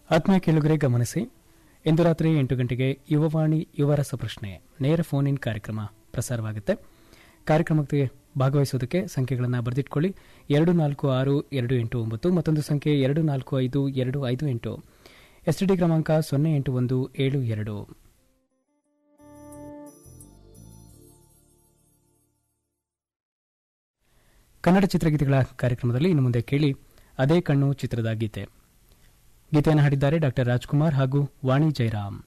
ಆತ್ಮೀಯ ಕೇಳುಗರೆ ಗಮನಿಸಿ ಇಂದು ರಾತ್ರಿ ಎಂಟು ಗಂಟೆಗೆ ಯುವವಾಣಿ ಯುವರಸ ಪ್ರಶ್ನೆ ನೇರ ಫೋನ್ ಇನ್ ಕಾರ್ಯಕ್ರಮ ಪ್ರಸಾರವಾಗುತ್ತೆ ಕಾರ್ಯಕ್ರಮಕ್ಕೆ ಭಾಗವಹಿಸುವುದಕ್ಕೆ ಸಂಖ್ಯೆಗಳನ್ನು ಬರೆದಿಟ್ಕೊಳ್ಳಿ ಎರಡು ನಾಲ್ಕು ಆರು ಎರಡು ಎಂಟು ಒಂಬತ್ತು ಮತ್ತೊಂದು ಸಂಖ್ಯೆ ಎರಡು ನಾಲ್ಕು ಐದು ಎರಡು ಐದು ಎಂಟು ಎಸ್ಟಿಡಿ ಕ್ರಮಾಂಕ ಸೊನ್ನೆ ಎಂಟು ಒಂದು ಏಳು ಎರಡು ಕನ್ನಡ ಚಿತ್ರಗೀತೆಗಳ ಕಾರ್ಯಕ್ರಮದಲ್ಲಿ ಇನ್ನು ಮುಂದೆ ಕೇಳಿ ಅದೇ ಕಣ್ಣು ಚಿತ್ರದ ಗೀತೆ ಗೀತೆಯನ್ನು ಹಾಡಿದ್ದಾರೆ ಡಾಕ್ಟರ್ ರಾಜ್ಕುಮಾರ್ ಹಾಗೂ ವಾಣಿ ಜಯರಾಮ್